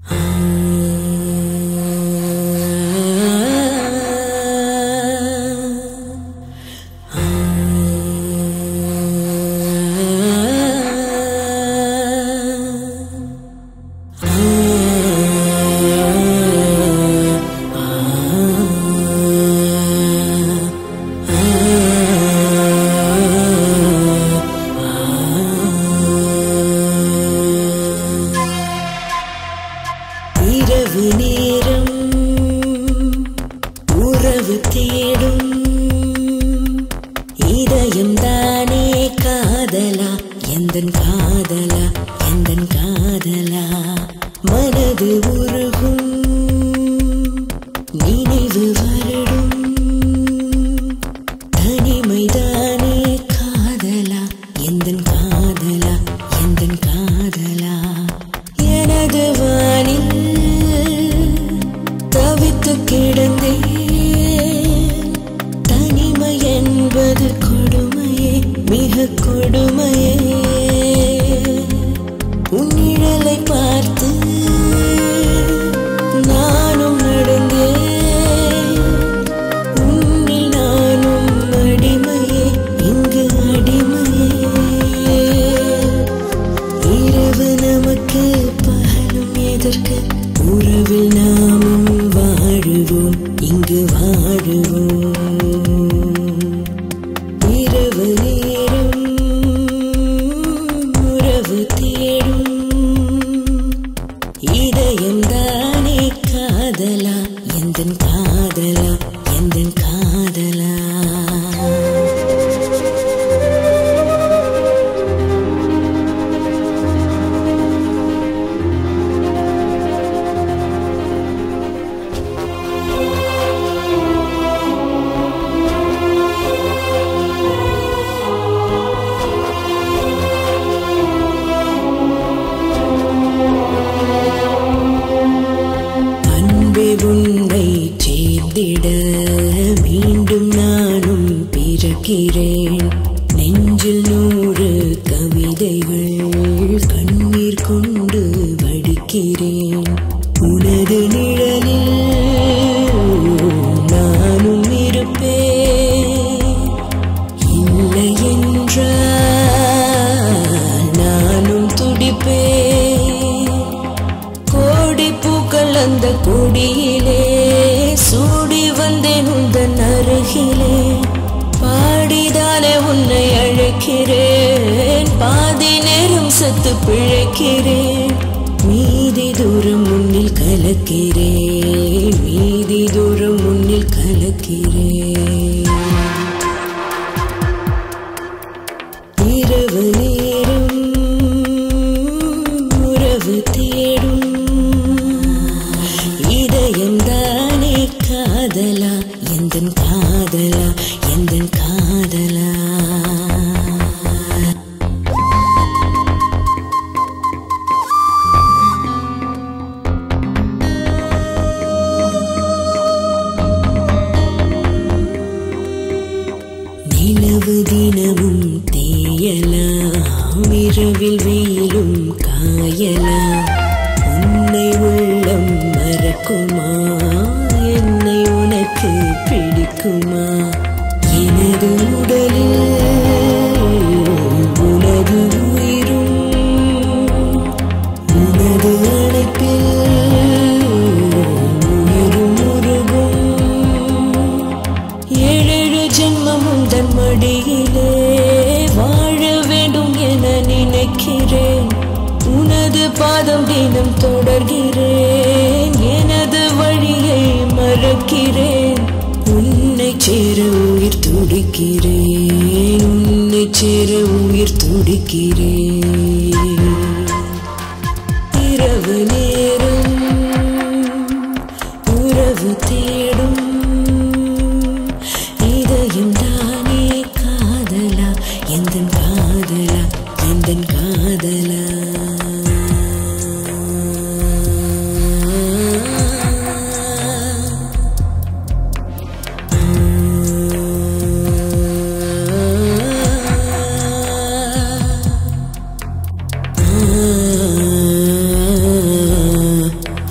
இரவு நேரம் உறவு தேடும் இதயம் தானே காதலா எந்தன் காதலா எந்தன் காதலா மனது உருகும் நினைவு வருடும் தனிமைதானே காதலா எந்தன் காதலா எந்தன் காதலா எனது வானில் தவித்து கிடந்தேன் தனிமை என்பது கொடுமையே மிக கொடுமையே உன் நிழலை பார்த்து நானும் நடந்தேன் உன்னில் நானும் அடிமையே இங்கு அடிமையே இரவு நமக்கு பகலும் எதற்கு உறவில் நாமும் வாழுவோம் இங்கு வாழுவோம் இரவு நேரம் உறவு தேடும் இதயம் தானே காதலா எந்தன் காதலா எந்தன் காதலா அன்பே உன்னை சேர்ந்திட மீண்டும் நானும் பிறக்கிறேன் நெஞ்சில் நூறு கவிதைகள் கண்ணீர் கொண்டு வடிக்கிறேன் உனது நிழலில் நானும் இருப்பேன் இல்லை என்றால் நானும் துடிப்பேன் கோடி பூக்கள் அந்த கொடியிலே சூடி வந்தேன் உந்தன் அருகிலே பாடிதானே உன்னை அழைக்கிறேன் பாதி நேரம் சத்து பிழைக்கிறேன் மீதி தூரம் முன்னில் கலக்கிறேன் மீதி தூரம் முன்னில் கலக்கிறேன் இரவு நேரம் உறவு தேடும் இதயம் தானே காதலா எந்தன் காதலா எந்தன் காதலா நிலவு தினமும் தேயலாம் இரவில் வெயிலும் காயலாம் உன்னை உள்ளம் மறக்குமா என்னை உனக்கு பிடிக்குமா எனது உடலில் உனது உயிரும் உனது அழைப்பில் உயிரும் உருகும் ஏழேழு ஜென்மமும் தன் மடியிலே வாழ வேண்டும் என நினைக்கிறேன் உனது பாதம் தினம் தொடர்கிறேன் எனது வழியை மறக்கிறேன் உன்னை சேர உயிர் துடிக்கிறேன் உன்னை சேர உயிர் துடிக்கிறேன் இரவு நேரம் உறவு தேடும் இதயம் தானே காதலா எந்தன் காதலா எந்தன் காதலா ஆ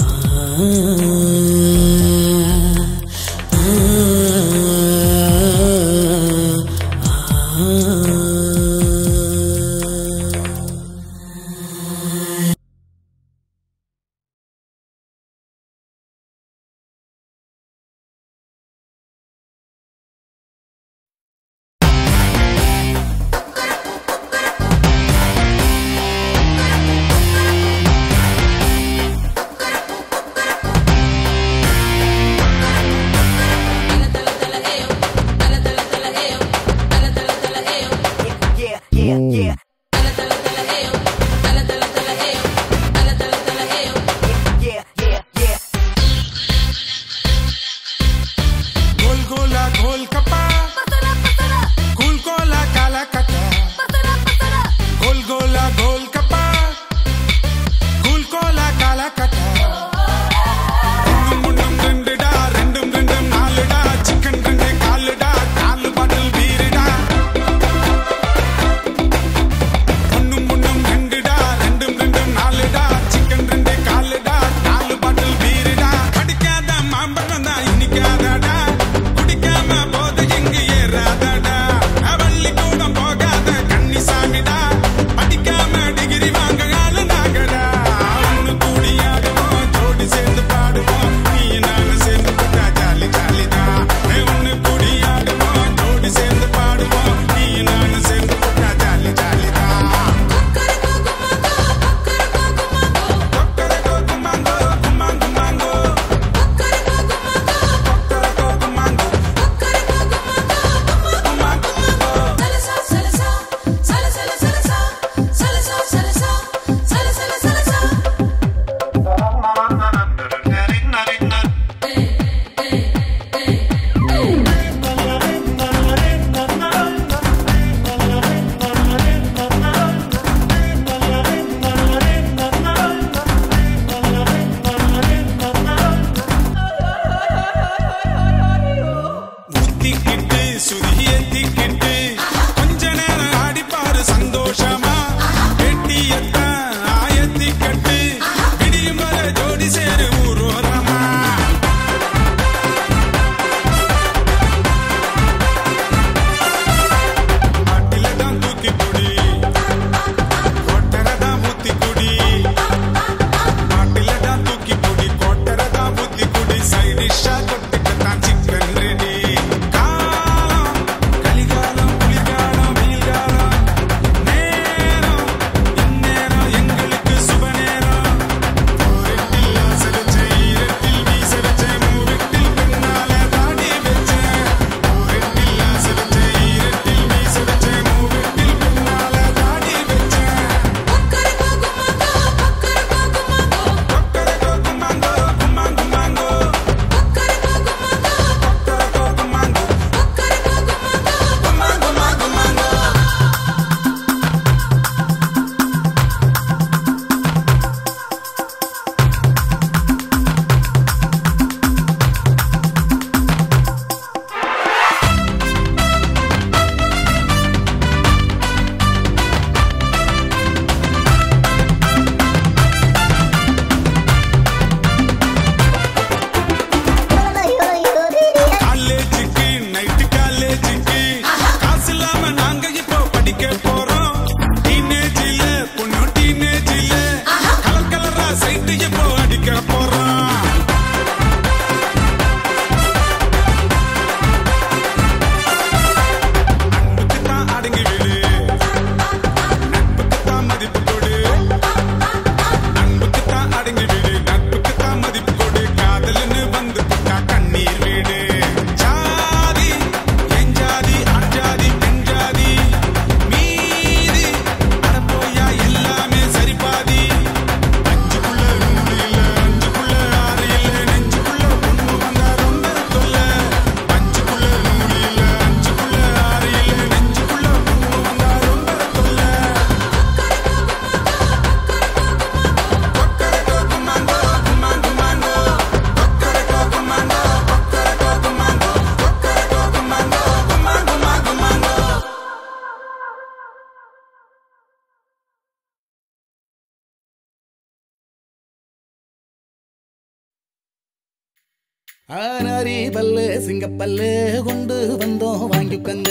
ஆனாரி பல்லு சிங்கப்பல்லு கொண்டு வந்தோம் வாங்கிக்கங்க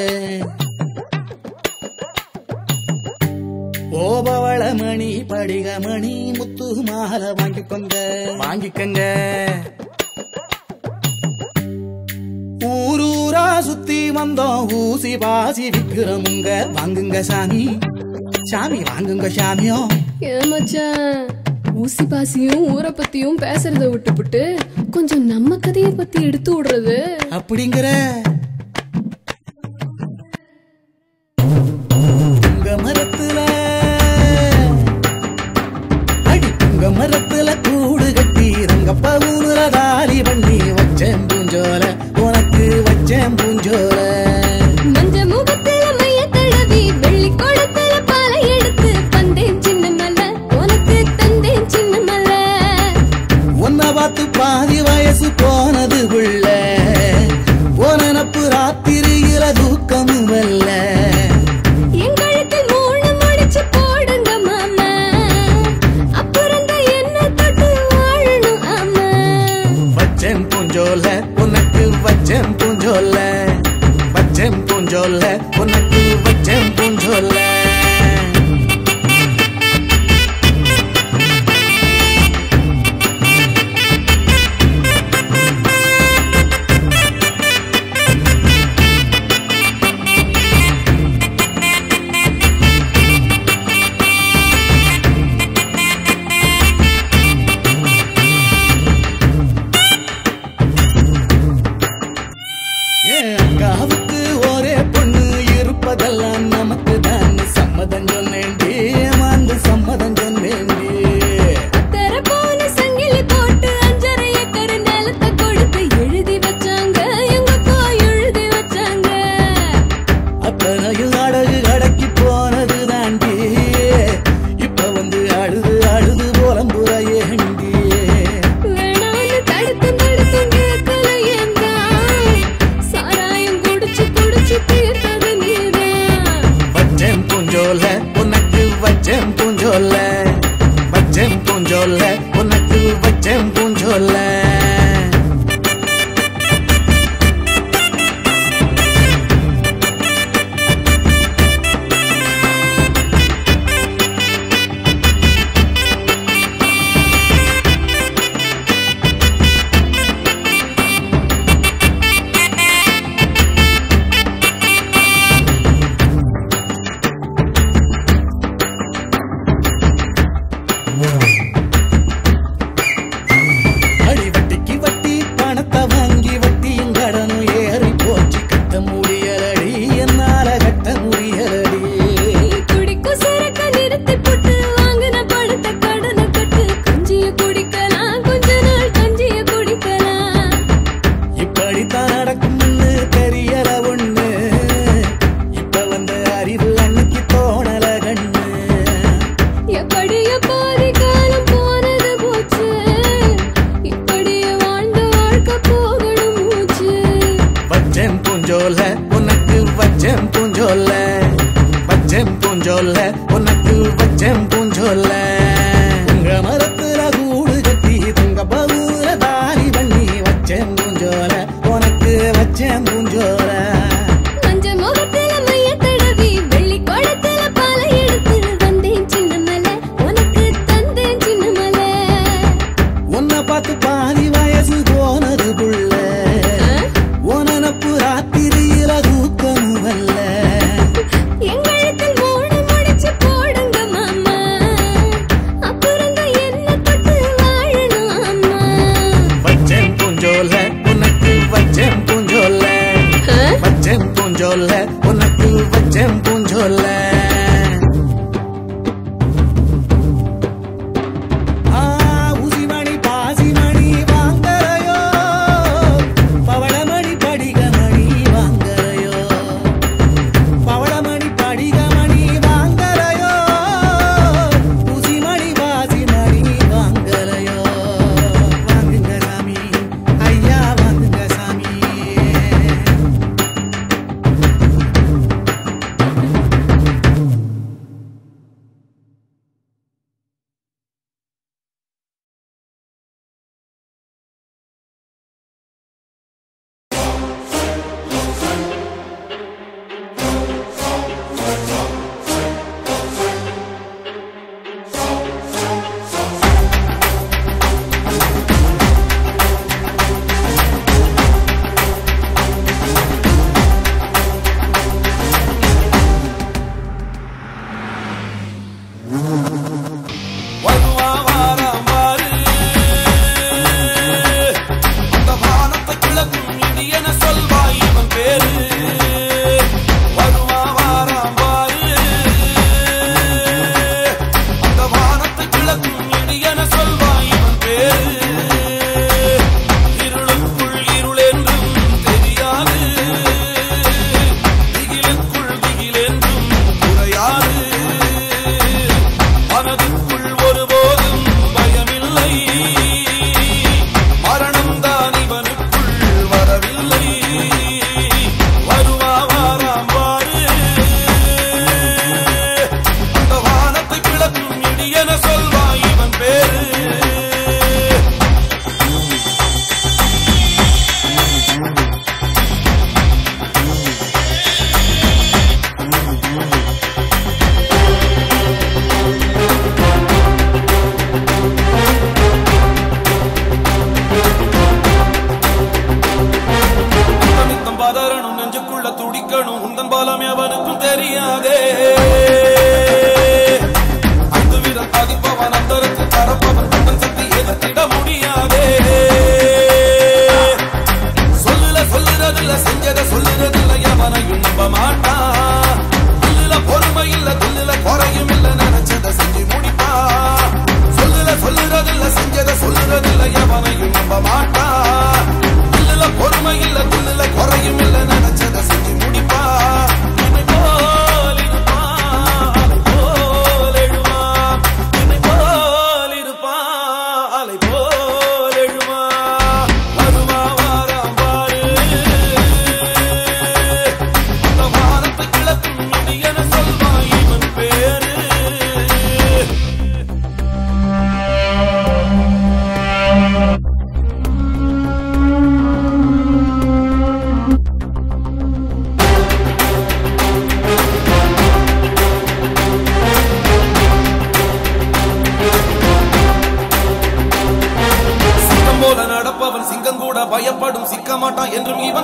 ஓபவள மணி படிக மணி முத்து மாலை வாங்கிக்கொங்க வாங்கிக்கங்க ஊரூரா சுத்தி வந்தோம் ஊசி பாசி விக்கிறோமுங்க வாங்குங்க சாமி சாமி வாங்குங்க சாமியோ ஏன் மச்சான் ஊசி பாசியும் ஊரை பத்தியும் பேசுறத விட்டுப்புட்டு கொஞ்சம் நம்ம கதைய பத்தி எடுத்து விடுறது அப்படிங்கிற உங்க மரத்துல அடி உங்க மரத்துல கூடு கட்டி ரங்கப்பா ஊருல தாலி பண்ணி வச்சேன் பூஞ்சோல உனக்கு வச்சேன் பூஞ்சோல மஞ்ச முகத்துல மைய தடவி வெள்ளி குடத்துல பாலை எடுத்து பந்தேன் சின்ன மலை உனக்கு தந்தேன் சின்ன மலை உன்னை பார்த்து பாதி வயசு போனது புள்ள உனப்பு ராத்திரியில தூக்கமும் வல்ல எங்களுக்கு மூணு முடிச்சு போடுங்க மாமா அப்புறம் தான் என்ன தொட்டு வாழணும் ஆமா வச்சேன் பூஞ்சோல உனக்கு வச்சேன் பூஞ்சோல வச்சேன் பூஞ்சோல உனக்கு வச்சேன் பூஞ்சோல என் அக்காவுக்கு ஒரே பொண்ணு இருப்பதெல்லாம் நமக்கு தான் சம்மதம் சொன்னேன்டி மாந்து சம்மதம் சொன்னேன்டி அத்தர போன சங்கிலி போட்டு அஞ்சரை ஏக்கர் நிலத்தை கொடுத்து எழுதி வச்சாங்க எங்க அப்பா எழுதி வச்சாங்க அத்தனையும் அடகு கடைக்கு போனது தாண்டி இப்ப வந்து அழுது அழுது புலம்புற ஏண்டி வேணான்னு தடுத்து தடுத்து கேட்கல ஏன்தான் சாராயம் குடிச்சு குடிச்சு தீர்த்தது நீதான் வச்சேன் பூஞ்சோல உனக்கு வச்சேன் பூஞ்சோல வச்சேன் பூஞ்சோல உனக்கு வச்சேன் பூஞ்சோல அடி வட்டிக்கு வட்டி பணத்தை வாங்கி வட்டியும் கடனும் ஏறி போச்சு கட்ட முடியலடி என்னால கட்ட முடியலடி குடிக்கும் சரக்க நிறுத்தி போட்டு வாங்கின பணத்தை கடனை கட்டு கஞ்சிய குடிக்கலாம் கொஞ்ச நாள் கஞ்சிய குடிக்கலாம் இப்படித்தான் நடக்கும்னு தெரியல ஒண்ணு இப்ப வந்த அறிவு அன்னைக்கு தோணல கண்ணு எப்படியோ பாதி காலம் போனது போச்சு இப்படியே வாழ்ந்த வாழ்க்கை போகணும் மூச்சு வச்சேன் பூஞ்சோல உனக்கு வச்சேன் பூஞ்சோல வச்சேன் பூஞ்சோல உனக்கு வச்சேன் பூஞ்சோல உங்க மரத்துல கூடு கட்டி துங்க பகுல தாரி பண்ணி வச்சேன் பூஞ்சோல உனக்கு வச்சேன் பூஞ்சோல மஞ்ச முகத்துல மைய தடவி வெள்ளி குடத்துல பாலை எடுத்து வந்தேன் சின்ன மலை உனக்கு தந்தேன் அண்டத்தில் பதிப்பவன் அந்தரத்தில் பரப்பவன் தன் சக்தி எதிர்த்திட முடியாதே சொல்லுல சொல்லுறதில்ல செஞ்சத சொல்லுறதில்ல எவனையும் நம்ப மாட்டான் தில்லுல பொறுமை இல்ல தில்லுல குறையும் இல்ல நினைச்சத செஞ்சு முடிப்பா சொல்லுல சொல்லுறதில்ல செஞ்சத சொல்லுறதில்ல எவனையும் நம்ப மாட்டான் தில்லுல பொறுமை இல்ல தில்லுல குறையும் இல்ல நினைச்சத செஞ்சு முடிப்பா இமை போல் இருப்பான், அலை போல் எழுவான். இமை போல் இருப்பான், அலை போல் எழுவான். வருவா வாராம் பாரு. அந்த வானத்து கிழக்கும் இடியென சொல்வான் இவன் பேரு சிங்கம் போல நடப்பவன் சிங்கம் கூட பயப்படும் சிக்க மாட்டான் என்றும் இவன்